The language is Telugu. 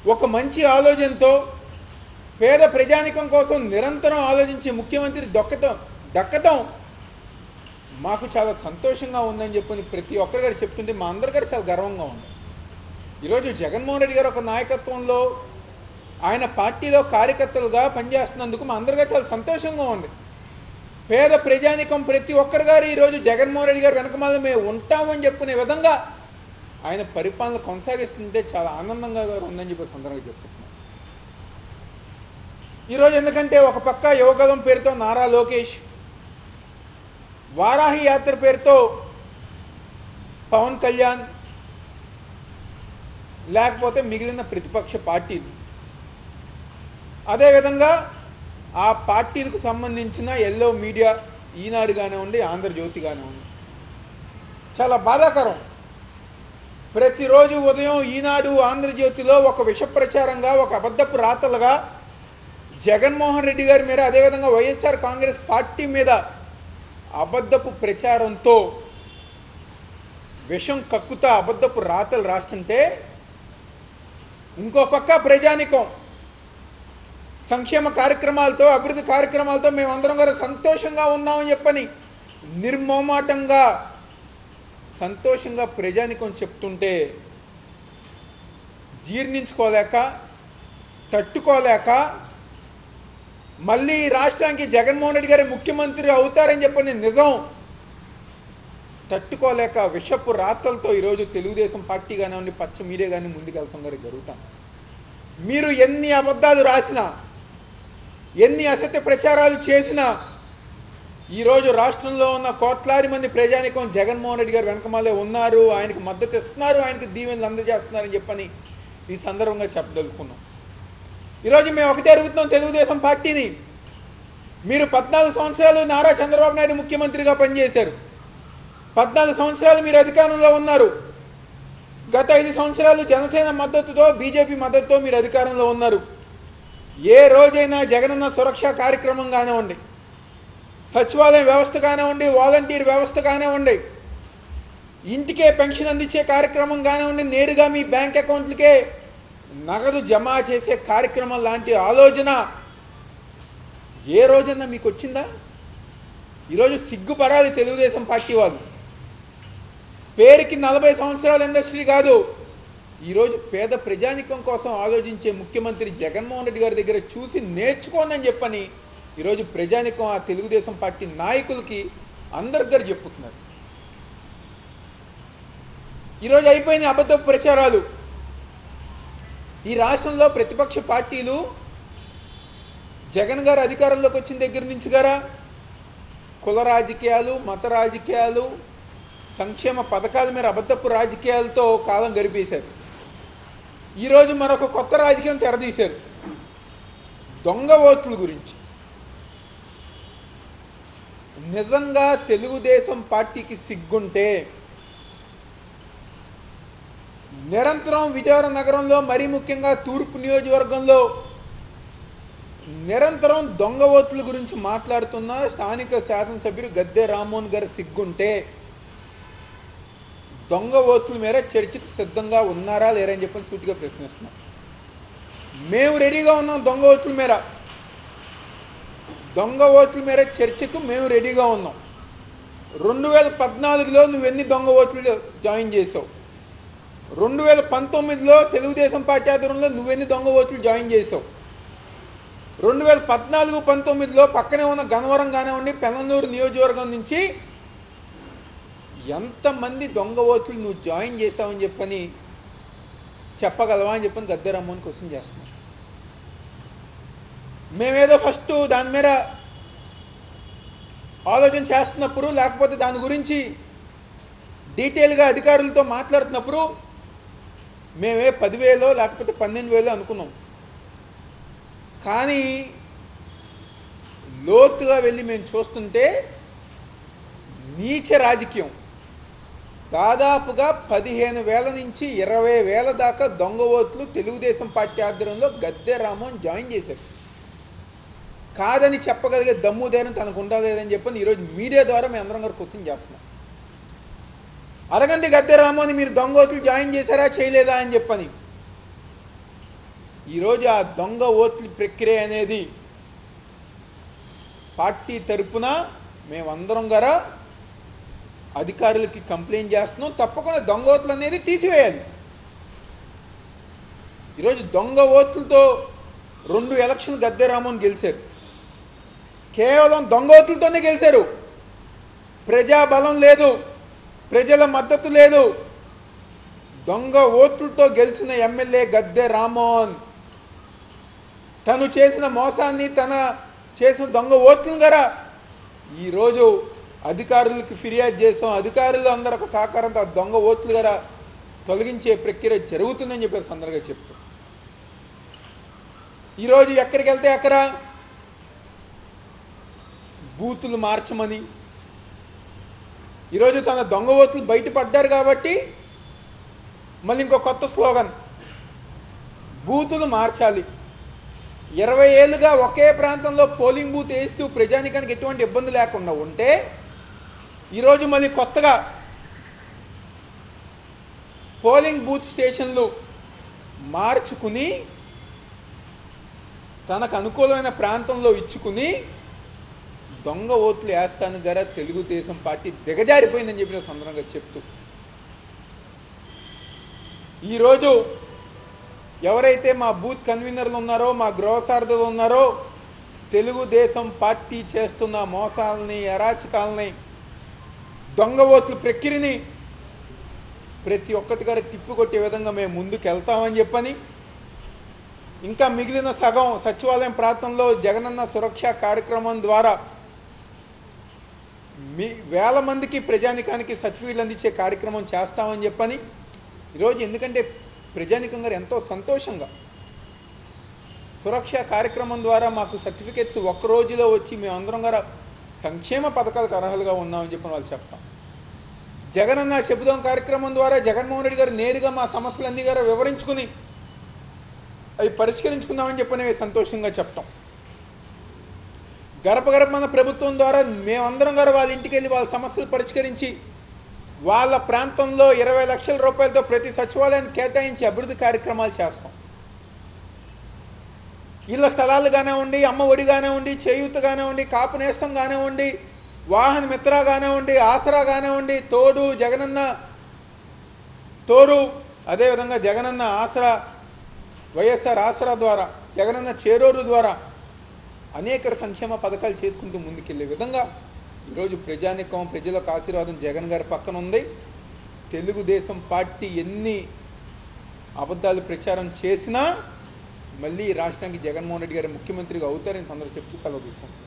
ఒక మంచి ఆలోచనతో పేద ప్రజానికం కోసం నిరంతరం ఆలోచించే ముఖ్యమంత్రి దొక్కటం దక్కటం మాకు చాలా సంతోషంగా ఉందని చెప్పని ప్రతి ఒక్కరి గారు చెప్తుంటే మా అందరి గారు చాలా గర్వంగా ఉంది ఈరోజు జగన్మోహన్ రెడ్డి గారు ఒక నాయకత్వంలో ఆయన పార్టీలో కార్యకర్తలుగా పనిచేస్తున్నందుకు మా అందరిగా చాలా సంతోషంగా ఉంది పేద ప్రజానికం ప్రతి ఒక్కరి గారు ఈరోజు జగన్మోహన్ రెడ్డి గారు వెనకమాల మేము ఉంటామని చెప్పుకునే విధంగా ఆయన పరిపాలన కొనసాగిస్తుంటే చాలా ఆనందంగా గారు ఉందని చెప్పి సందర్భంగా చెప్తున్నాను ఈరోజు ఎందుకంటే ఒక పక్క యువగలం పేరుతో నారా లోకేష్ వారాహి యాత్ర పేరుతో పవన్ కళ్యాణ్ లేకపోతే మిగిలిన ప్రతిపక్ష పార్టీలు అదేవిధంగా ఆ పార్టీలకు సంబంధించిన ఎల్లో మీడియా ఈనాడు కానివ్వండి ఆంధ్రజ్యోతి కానివ్వండి చాలా బాధాకరం ప్రతిరోజు ఉదయం ఈనాడు ఆంధ్రజ్యోతిలో ఒక విష ప్రచారంగా ఒక అబద్ధపు రాతలుగా జగన్మోహన్ రెడ్డి గారి మీద అదేవిధంగా వైఎస్ఆర్ కాంగ్రెస్ పార్టీ మీద అబద్ధపు ప్రచారంతో విషం కక్కుతా అబద్ధపు రాతలు రాస్తుంటే ఇంకో పక్క ప్రజానికం సంక్షేమ కార్యక్రమాలతో అభివృద్ధి కార్యక్రమాలతో మేమందరం కూడా సంతోషంగా ఉన్నామని చెప్పని నిర్మోమాటంగా సంతోషంగా ప్రజానికం చెప్తుంటే జీర్ణించుకోలేక తట్టుకోలేక మళ్ళీ ఈ రాష్ట్రానికి జగన్మోహన్ రెడ్డి గారి ముఖ్యమంత్రి అవుతారని చెప్పని నిజం తట్టుకోలేక విషపు రాతలతో ఈరోజు తెలుగుదేశం పార్టీ కానివ్వండి పచ్చ మీడియా కానీ ముందుకెళ్తాం గారు జరుగుతాం మీరు ఎన్ని అబద్ధాలు రాసినా ఎన్ని అసత్య ప్రచారాలు చేసినా ఈరోజు రాష్ట్రంలో ఉన్న కోట్లాది మంది ప్రజానికం జగన్మోహన్ రెడ్డి గారు వెనకమాలే ఉన్నారు ఆయనకు మద్దతు ఇస్తున్నారు ఆయనకు దీవెనలు అందజేస్తున్నారని చెప్పని ఈ సందర్భంగా చెప్పదలుచుకున్నాం ఈరోజు మేము ఒకటే అడుగుతున్నాం తెలుగుదేశం పార్టీని మీరు పద్నాలుగు సంవత్సరాలు నారా చంద్రబాబు నాయుడు ముఖ్యమంత్రిగా పనిచేశారు పద్నాలుగు సంవత్సరాలు మీరు అధికారంలో ఉన్నారు గత ఐదు సంవత్సరాలు జనసేన మద్దతుతో బీజేపీ మద్దతుతో మీరు అధికారంలో ఉన్నారు ఏ రోజైనా జగనన్న సురక్ష కార్యక్రమం కానివ్వండి సచివాలయం వ్యవస్థ కానివ్వండి వాలంటీర్ వ్యవస్థ కానివ్వండి ఇంటికే పెన్షన్ అందించే కార్యక్రమం కానివ్వండి నేరుగా మీ బ్యాంక్ అకౌంట్లకే నగదు జమ చేసే కార్యక్రమం లాంటి ఆలోచన ఏ రోజన్నా మీకు వచ్చిందా ఈరోజు సిగ్గుపడాలి తెలుగుదేశం పార్టీ వాళ్ళు పేరుకి నలభై సంవత్సరాల ఇండస్ట్రీ కాదు ఈరోజు పేద ప్రజానికం కోసం ఆలోచించే ముఖ్యమంత్రి జగన్మోహన్ రెడ్డి గారి దగ్గర చూసి నేర్చుకోండి అని చెప్పని ఈరోజు ప్రజానికం ఆ తెలుగుదేశం పార్టీ నాయకులకి అందరి గారు చెప్పుతున్నారు ఈరోజు అయిపోయిన అబద్ధ ప్రచారాలు ఈ రాష్ట్రంలో ప్రతిపక్ష పార్టీలు జగన్ గారు అధికారంలోకి వచ్చిన దగ్గర నుంచి గారా కుల రాజకీయాలు మత రాజకీయాలు సంక్షేమ పథకాల మీద అబద్ధపు రాజకీయాలతో కాలం గడిపేశారు ఈరోజు మరొక కొత్త రాజకీయం తెరదీశారు దొంగ ఓట్ల గురించి నిజంగా తెలుగుదేశం పార్టీకి సిగ్గుంటే నిరంతరం విజయవాడ నగరంలో మరీ ముఖ్యంగా తూర్పు నియోజకవర్గంలో నిరంతరం దొంగ ఓట్ల గురించి మాట్లాడుతున్న స్థానిక శాసనసభ్యుడు గద్దె రామ్మోహన్ గారు సిగ్గుంటే దొంగ ఓట్ల మేర చర్చకు సిద్ధంగా ఉన్నారా లేరని చెప్పని సూటిగా ప్రశ్నిస్తున్నాం మేము రెడీగా ఉన్నాం దొంగ ఓట్ల మేర దొంగ ఓట్ల మేర చర్చకు మేము రెడీగా ఉన్నాం రెండు వేల పద్నాలుగులో నువ్వు ఎన్ని దొంగ ఓట్లు జాయిన్ చేసావు రెండు వేల పంతొమ్మిదిలో తెలుగుదేశం పార్టీ ఆధ్వర్యంలో నువ్వెన్ని దొంగ ఓట్లు జాయిన్ చేసావు రెండు వేల పద్నాలుగు పంతొమ్మిదిలో పక్కనే ఉన్న గన్నవరం కానివ్వండి పెనలూరు నియోజకవర్గం నుంచి ఎంతమంది దొంగ ఓట్లు నువ్వు జాయిన్ చేసావని చెప్పని చెప్పగలవా అని చెప్పని గద్దెరమ్మని క్వశ్చన్ చేస్తున్నాం మేమేదో ఫస్ట్ దాని మీద ఆలోచన చేస్తున్నప్పుడు లేకపోతే దాని గురించి డీటెయిల్గా అధికారులతో మాట్లాడుతున్నప్పుడు మేమే పదివేలో లేకపోతే పన్నెండు వేలో అనుకున్నాం కానీ లోతుగా వెళ్ళి మేము చూస్తుంటే నీచ రాజకీయం దాదాపుగా పదిహేను వేల నుంచి ఇరవై వేల దాకా దొంగ ఓట్లు తెలుగుదేశం పార్టీ ఆధ్వర్యంలో గద్దె రామోహన్ జాయిన్ చేశారు కాదని చెప్పగలిగే దమ్ము ధైర్యం తనకు ఉండలేదని చెప్పని ఈరోజు మీడియా ద్వారా మేము అందరం గారు క్వశ్చన్ చేస్తున్నాం అడగండి గద్దె రామోని మీరు దొంగ ఓట్లు జాయిన్ చేశారా చేయలేదా అని చెప్పని ఈరోజు ఆ దొంగ ఓట్ల ప్రక్రియ అనేది పార్టీ తరపున మేమందరం గారా అధికారులకి కంప్లైంట్ చేస్తున్నాం తప్పకుండా దొంగ ఓట్లు అనేది తీసివేయాలి ఈరోజు దొంగ ఓట్లతో రెండు ఎలక్షన్ గద్దె రామన్ గెలిచారు కేవలం దొంగ ఓట్లతోనే గెలిచారు ప్రజాబలం లేదు ప్రజల మద్దతు లేదు దొంగ ఓట్లతో గెలిచిన ఎమ్మెల్యే గద్దె రామోహన్ తను చేసిన మోసాన్ని తన చేసిన దొంగ ఓట్లను గరా ఈరోజు అధికారులకు ఫిర్యాదు చేసాం అధికారులు అందరూ ఒక సహకారంతో ఆ దొంగ ఓట్లు గరా తొలగించే ప్రక్రియ జరుగుతుందని చెప్పేసి అందరిగా చెప్తాం ఈరోజు ఎక్కడికి వెళ్తే అక్కడ బూతులు మార్చమని ఈరోజు తన దొంగ ఓట్లు బయటపడ్డారు కాబట్టి మళ్ళీ ఇంకో కొత్త స్లోగన్ బూతులు మార్చాలి ఇరవై ఏళ్ళుగా ఒకే ప్రాంతంలో పోలింగ్ బూత్ వేస్తూ ప్రజానికానికి ఎటువంటి ఇబ్బంది లేకుండా ఉంటే ఈరోజు మళ్ళీ కొత్తగా పోలింగ్ బూత్ స్టేషన్లు మార్చుకుని తనకు అనుకూలమైన ప్రాంతంలో ఇచ్చుకుని దొంగ ఓట్లు వేస్తాను గరా తెలుగుదేశం పార్టీ దిగజారిపోయిందని చెప్పిన సందర్భంగా చెప్తూ ఈరోజు ఎవరైతే మా బూత్ కన్వీనర్లు ఉన్నారో మా గృహసారథులు ఉన్నారో తెలుగుదేశం పార్టీ చేస్తున్న మోసాలని అరాచకాలని దొంగ ఓట్ల ప్రక్రియని ప్రతి ఒక్కటి గారు తిప్పికొట్టే విధంగా మేము ముందుకు వెళ్తామని చెప్పని ఇంకా మిగిలిన సగం సచివాలయం ప్రాంతంలో జగనన్న సురక్ష కార్యక్రమం ద్వారా మీ వేల మందికి ప్రజానికానికి సర్టిఫికెట్లు అందించే కార్యక్రమం చేస్తామని చెప్పని ఈరోజు ఎందుకంటే ప్రజానికం గారు ఎంతో సంతోషంగా సురక్ష కార్యక్రమం ద్వారా మాకు సర్టిఫికెట్స్ ఒక్క రోజులో వచ్చి మేమందరం గారు సంక్షేమ పథకాలకు అర్హులుగా ఉన్నామని చెప్పి వాళ్ళు చెప్తాం జగనన్న చెబుదాం కార్యక్రమం ద్వారా జగన్మోహన్ రెడ్డి గారు నేరుగా మా సమస్యలన్నీ గారు వివరించుకుని అవి పరిష్కరించుకుందామని చెప్పని సంతోషంగా చెప్తాం గడప గడప మన ప్రభుత్వం ద్వారా మేమందరం గారు వాళ్ళ ఇంటికి వెళ్ళి వాళ్ళ సమస్యలు పరిష్కరించి వాళ్ళ ప్రాంతంలో ఇరవై లక్షల రూపాయలతో ప్రతి సచివాలయాన్ని కేటాయించి అభివృద్ధి కార్యక్రమాలు చేస్తాం ఇళ్ళ స్థలాలు కానివ్వండి అమ్మ ఒడి కానివ్వండి చేయూత కానివ్వండి కాపు నేస్తం కానివ్వండి వాహన మిత్ర కానివ్వండి ఆసరా కానివ్వండి తోడు జగనన్న తోడు అదేవిధంగా జగనన్న ఆసరా వైఎస్ఆర్ ఆసరా ద్వారా జగనన్న చేరోరు ద్వారా అనేక సంక్షేమ పథకాలు చేసుకుంటూ ముందుకెళ్లే విధంగా ఈరోజు ప్రజానికం ప్రజలకు ఆశీర్వాదం జగన్ గారి పక్కన ఉంది తెలుగుదేశం పార్టీ ఎన్ని అబద్ధాలు ప్రచారం చేసినా మళ్ళీ ఈ రాష్ట్రానికి జగన్మోహన్ రెడ్డి గారు ముఖ్యమంత్రిగా అవుతారని అందరూ చెప్తూ సెలవు తీసుకుంటాం